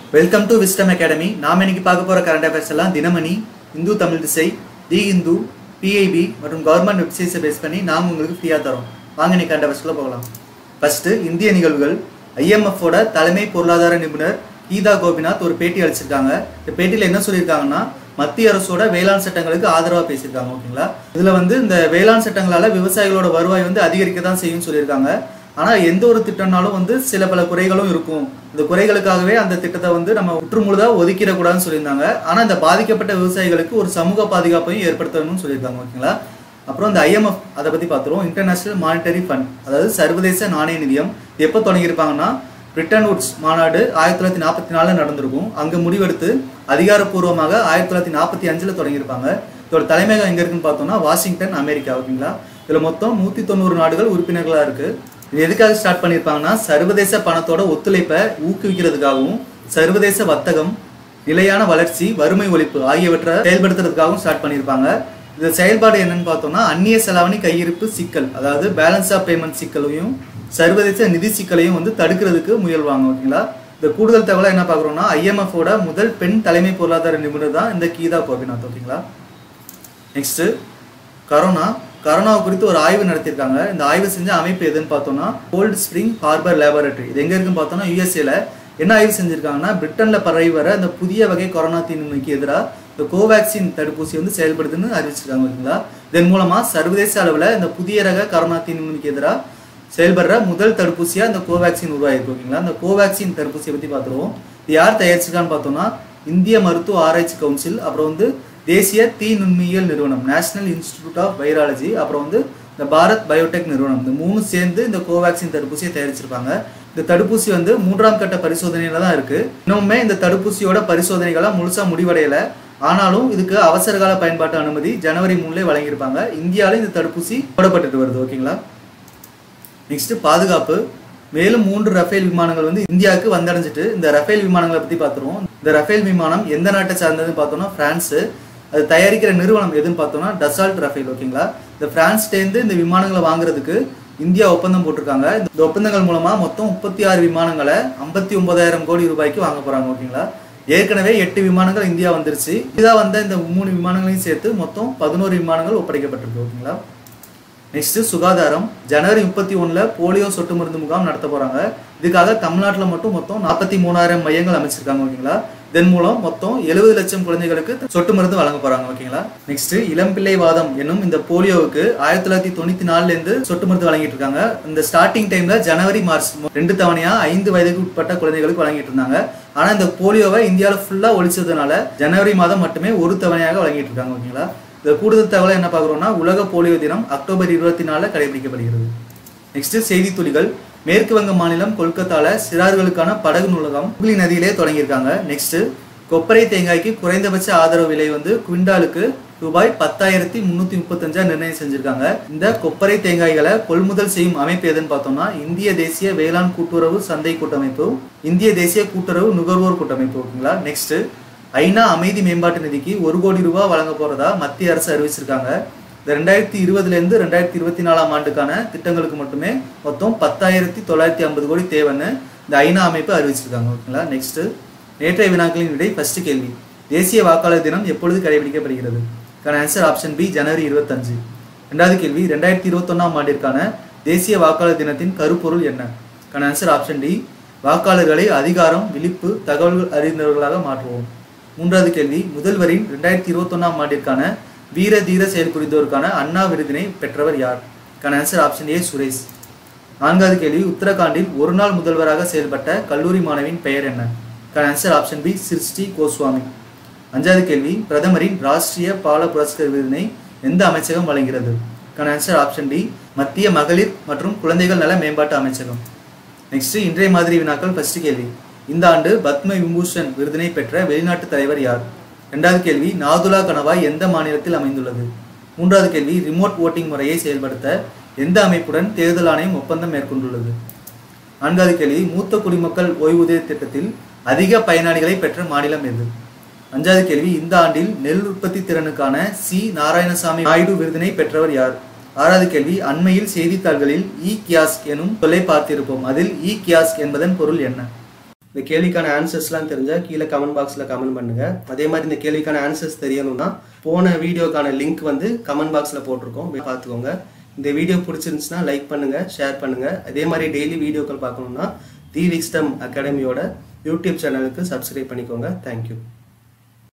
welcome to wisdom academy நாம் இன்னைக்கு பார்க்க போகிற கரண்ட் அஃபேர்ஸ் எல்லாம் தினமணி இந்து தமிழ் திசை தி இந்து பிஐபி மற்றும் கவர்மெண்ட் வெப்சைட்ஸை பேஸ் பண்ணி நாம் உங்களுக்கு ஃப்ரீயாக தரோம் வாங்க இன்னைக்கு கரண்ட் அஃபேர்ஸ்க்குள்ள போகலாம் ஃபர்ஸ்ட் இந்திய நிகழ்வுகள் ஐஎம்எஃபோட தலைமை பொருளாதார நிபுணர் கீதா கோபிநாத் ஒரு பேட்டி அளிச்சிருக்காங்க இந்த பேட்டியில் என்ன சொல்லியிருக்காங்கன்னா மத்திய அரசோட வேளாண் சட்டங்களுக்கு ஆதரவாக பேசியிருக்காங்க ஓகேங்களா இதில் வந்து இந்த வேளாண் சட்டங்களால் விவசாயிகளோட வருவாய் வந்து அதிகரிக்க தான் செய்யும்னு சொல்லியிருக்காங்க ஆனால் எந்த ஒரு திட்டம்னாலும் வந்து சில பல குறைகளும் இருக்கும் இந்த குறைகளுக்காகவே அந்த திட்டத்தை வந்து நம்ம முற்றுமுழுதாக ஒதுக்கிடக்கூடாதுன்னு சொல்லியிருந்தாங்க ஆனால் இந்த பாதிக்கப்பட்ட விவசாயிகளுக்கு ஒரு சமூக பாதுகாப்பையும் ஏற்படுத்தணும்னு சொல்லியிருக்காங்க ஓகேங்களா அப்புறம் இந்த ஐஎம்எஃப் அதை பற்றி பார்த்துருவோம் இன்டர்நேஷனல் மானிட்டரி ஃபண்ட் அதாவது சர்வதேச நாணய நிதியம் இது எப்போ தொடங்கியிருப்பாங்கன்னா பிரிட்டன் உட்ஸ் மாநாடு ஆயிரத்தி தொள்ளாயிரத்தி நாற்பத்தி நாலில் நடந்திருக்கும் அங்கே முடிவெடுத்து அதிகாரப்பூர்வமாக ஆயிரத்தி தொள்ளாயிரத்தி நாற்பத்தி அஞ்சில் தொடங்கியிருப்பாங்க இதோட தலைமையகம் எங்கே இருக்குன்னு பார்த்தோம்னா வாஷிங்டன் அமெரிக்கா ஓகேங்களா இதில் மொத்தம் நூற்றி தொண்ணூறு நாடுகள் உறுப்பினர்களாக இருக்குது இது எதுக்காக ஸ்டார்ட் பண்ணியிருப்பாங்கன்னா சர்வதேச பணத்தோட ஒத்துழைப்பை ஊக்குவிக்கிறதுக்காகவும் சர்வதேச வர்த்தகம் நிலையான வளர்ச்சி வறுமை ஒழிப்பு ஆகியவற்றை செயல்படுத்துறதுக்காகவும் ஸ்டார்ட் பண்ணியிருப்பாங்க இது செயல்பாடு என்னன்னு பார்த்தோம்னா அந்நிய செலாவணி கையிருப்பு சிக்கல் அதாவது பேலன்ஸ் ஆஃப் பேமெண்ட் சிக்கலையும் சர்வதேச நிதி சிக்கலையும் வந்து தடுக்கிறதுக்கு முயல்வாங்க ஓகேங்களா இந்த கூடுதல் தகவலை என்ன பார்க்குறோம்னா ஐஎம்எஃபோட முதல் பெண் தலைமை பொருளாதார நிபுணர் தான் இந்த கீதா கோபிநாத் ஓகேங்களா நெக்ஸ்ட்டு கரோனா கரோனாவை குறித்து ஒரு ஆய்வு நடத்தியிருக்காங்க இந்த ஆய்வு செஞ்ச அமைப்பு எதுன்னு பார்த்தோம்னா கோல்ட் ஸ்ப்ரிங் ஹார்பர் லேபரட்டரி இது எங்கே இருக்குன்னு பார்த்தோம்னா யூஎஸ்ஏல என்ன ஆய்வு செஞ்சிருக்காங்கன்னா பிரிட்டனில் பரவி வர இந்த புதிய வகை கொரோனா தீநுண்மைக்கு எதிராக இந்த கோவேக்சின் தடுப்பூசி வந்து செயல்படுதுன்னு அறிவிச்சிருக்காங்க ஓகேங்களா இதன் மூலமாக சர்வதேச அளவில் இந்த புதிய ரக கொரோனா தீநுண்மைக்கு எதிராக செயல்படுற முதல் தடுப்பூசியாக இந்த கோவேக்சின் உருவாயிருக்கு ஓகேங்களா இந்த கோவேக்சின் தடுப்பூசியை பற்றி பார்த்துருவோம் இது யார் தயாரிச்சிருக்கான்னு பார்த்தோம்னா இந்திய மருத்துவ ஆராய்ச்சி கவுன்சில் அப்புறம் வந்து தேசிய தீ நுண்மியியல் நிறுவனம் நேஷனல் இன்ஸ்டிடியூட் ஆஃப் வைராலஜி அப்புறம் வந்து இந்த பாரத் பயோடெக் நிறுவனம் இந்த மூணு சேர்ந்து இந்த கோவேக்சின் தடுப்பூசியை தயாரிச்சிருப்பாங்க இந்த தடுப்பூசி வந்து மூன்றாம் கட்ட பரிசோதனையில தான் இருக்கு இன்னுமே இந்த தடுப்பூசியோட பரிசோதனைகளாக முழுசா முடிவடையல ஆனாலும் இதுக்கு அவசரகால பயன்பாட்டு அனுமதி ஜனவரி மூணுலேயே வழங்கியிருப்பாங்க இந்தியாவில் இந்த தடுப்பூசி போடப்பட்டுட்டு வருது ஓகேங்களா நெக்ஸ்ட் பாதுகாப்பு மேலும் மூன்று ரஃபேல் விமானங்கள் வந்து இந்தியாவுக்கு வந்தடைஞ்சிட்டு இந்த ரஃபேல் விமானங்களை பற்றி பார்த்துருவோம் இந்த ரஃபேல் விமானம் எந்த நாட்டை சார்ந்ததுன்னு பார்த்தோம்னா ஃப்ரான்ஸு அது தயாரிக்கிற நிறுவனம் எதுன்னு பார்த்தோம்னா டசால்ட் ரஃபேல் ஓகேங்களா இந்த பிரான்ஸ்டேருந்து இந்த விமானங்களை வாங்குறதுக்கு இந்தியா ஒப்பந்தம் போட்டிருக்காங்க இந்த ஒப்பந்தங்கள் மூலமா மொத்தம் முப்பத்தி ஆறு விமானங்களை ஐம்பத்தி ஒன்பதாயிரம் கோடி ரூபாய்க்கு வாங்க போறாங்க ஓகேங்களா ஏற்கனவே எட்டு விமானங்கள் இந்தியா வந்துருச்சு இதாக வந்த இந்த மூணு விமானங்களையும் சேர்த்து மொத்தம் பதினோரு விமானங்கள் ஒப்படைக்கப்பட்டிருக்கு ஓகேங்களா நெக்ஸ்ட் சுகாதாரம் ஜனவரி முப்பத்தி ஒன்றில் போலியோ சொட்டு மருந்து முகாம் நடத்த போகிறாங்க இதுக்காக தமிழ்நாட்டில் மட்டும் மொத்தம் நாற்பத்தி மூணாயிரம் மையங்கள் அமைச்சிருக்காங்க ஓகேங்களா இதன் மூலம் மொத்தம் எழுபது லட்சம் குழந்தைகளுக்கு சொட்டு மருந்து வழங்க போறாங்க ஓகேங்களா நெக்ஸ்ட் இளம்பிள்ளை வாதம் என்னும் இந்த போலியோவுக்கு ஆயிரத்தி தொள்ளாயிரத்தி தொண்ணூத்தி நாலுல இருந்து சொட்டு மருந்து வழங்கிட்டு இருக்காங்க இந்த ஸ்டார்டிங் டைம்ல ஜனவரி மார்ச் ரெண்டு தவணையா ஐந்து வயதுக்கு உட்பட்ட குழந்தைகளுக்கு வழங்கிட்டு இருந்தாங்க ஆனா இந்த போலியோவை இந்தியாவில் ஃபுல்லா ஒழிச்சதுனால ஜனவரி மாதம் மட்டுமே ஒரு தவணையாக வழங்கிட்டு இருக்காங்க ஓகேங்களா இந்த கூடுதல் தகவலை என்ன பார்க்குறோம்னா உலக போலியோ தினம் அக்டோபர் இருபத்தி நாலில் கடைபிடிக்கப்படுகிறது நெக்ஸ்ட் செய்தி துளிகள் மேற்கு வங்க மாநிலம் கொல்கத்தால சிறார்களுக்கான படகு நூலகம் ஹூக்ளி நதியிலே தொடங்கியிருக்காங்க நெக்ஸ்ட் கொப்பரை தேங்காய்க்கு குறைந்தபட்ச ஆதரவு விலை வந்து குவிண்டாலுக்கு ரூபாய் பத்தாயிரத்தி முன்னூத்தி முப்பத்தஞ்சா நிர்ணயம் செஞ்சிருக்காங்க இந்த கொப்பரை தேங்காய்களை கொள்முதல் செய்யும் அமைப்பு எதுன்னு பார்த்தோம்னா இந்திய தேசிய வேளாண் கூட்டுறவு சந்தை கூட்டமைப்பு இந்திய தேசிய கூட்டுறவு நுகர்வோர் கூட்டமைப்பு ஓகேங்களா நெக்ஸ்ட் ஐநா அமைதி மேம்பாட்டு நிதிக்கு ஒரு கோடி ரூபாய் வழங்க போறதா மத்திய அரசு அறிவிச்சிருக்காங்க இந்த ரெண்டாயிரத்தி இருபதுலேருந்து ரெண்டாயிரத்தி இருபத்தி நாலாம் ஆண்டுக்கான திட்டங்களுக்கு மட்டுமே மொத்தம் பத்தாயிரத்தி தொள்ளாயிரத்தி ஐம்பது கோடி தேவைன்னு இந்த ஐநா அமைப்பு அறிவிச்சிருக்காங்க ஓகேங்களா நெக்ஸ்ட் நேற்றைய வினாக்களின் விடை ஃபர்ஸ்ட் கேள்வி தேசிய வாக்காளர் தினம் எப்பொழுது கடைபிடிக்கப்படுகிறது கான ஆன்சர் ஆப்ஷன் பி ஜனவரி இருபத்தஞ்சு ரெண்டாவது கேள்வி ரெண்டாயிரத்தி இருபத்தொன்னாம் ஆண்டிற்கான தேசிய வாக்காளர் தினத்தின் கருப்பொருள் என்ன கான ஆன்சர் ஆப்ஷன் டி வாக்காளர்களை அதிகாரம் விழிப்பு தகவல்கள் அறிந்தவர்களாக மாற்றுவோம் மூன்றாவது கேள்வி முதல்வரின் ரெண்டாயிரத்தி இருபத்தொன்னாம் ஆண்டிற்கான வீர தீர செயல் புரிந்தோருக்கான அண்ணா விருதினை பெற்றவர் யார் கான ஆன்சர் ஆப்ஷன் ஏ சுரேஷ் நான்காவது கேள்வி உத்தரகாண்டில் ஒரு நாள் முதல்வராக செயல்பட்ட கல்லூரி மாணவியின் பெயர் என்ன கான ஆன்சர் ஆப்ஷன் பி சிருஷ்டி கோஸ்வாமி அஞ்சாவது கேள்வி பிரதமரின் ராஷ்டிரிய பால புரஸ்கர் விருதினை எந்த அமைச்சகம் வழங்குகிறது கான ஆன்சர் ஆப்ஷன் டி மத்திய மகளிர் மற்றும் குழந்தைகள் நல மேம்பாட்டு அமைச்சகம் நெக்ஸ்ட் இன்றைய மாதிரி வினாக்கள் ஃபர்ஸ்ட் கேள்வி இந்த ஆண்டு பத்ம விபூஷன் விருதினை பெற்ற வெளிநாட்டு தலைவர் யார் இரண்டாவது கேள்வி நாதுலா கணவாய் எந்த மாநிலத்தில் அமைந்துள்ளது மூன்றாவது கேள்வி ரிமோட் ஓட்டிங் முறையை செயல்படுத்த எந்த அமைப்புடன் தேர்தல் ஆணையம் ஒப்பந்தம் மேற்கொண்டுள்ளது நான்காவது கேள்வி மூத்த குடிமக்கள் ஓய்வூதிய திட்டத்தில் அதிக பயனாளிகளை பெற்ற மாநிலம் எது அஞ்சாவது கேள்வி இந்த ஆண்டில் நெல் உற்பத்தி திறனுக்கான சி நாராயணசாமி நாயுடு விருதினை பெற்றவர் யார் ஆறாவது கேள்வி அண்மையில் செய்தித்தாள்களில் இ கியாஸ்க் எனும் சொல்லை பார்த்திருப்போம் அதில் இ கியாஸ்க் என்பதன் பொருள் என்ன இந்த கேள்விக்கான ஆன்சர்ஸ்லாம் தெரிஞ்சால் கீழே கமெண்ட் பாக்ஸில் கமெண்ட் பண்ணுங்கள் அதே மாதிரி இந்த கேள்விக்கான ஆன்சர்ஸ் தெரியணும்னா போன வீடியோக்கான லிங்க் வந்து கமெண்ட் பாக்ஸில் போட்டிருக்கோம் போய் பார்த்துக்கோங்க இந்த வீடியோ பிடிச்சிருந்துச்சுன்னா லைக் பண்ணுங்கள் ஷேர் பண்ணுங்கள் அதே மாதிரி டெய்லி வீடியோக்கள் பார்க்கணும்னா தி விக்ஸ்டம் அகாடமியோட யூடியூப் சேனலுக்கு சப்ஸ்கிரைப் பண்ணிக்கோங்க தேங்க்யூ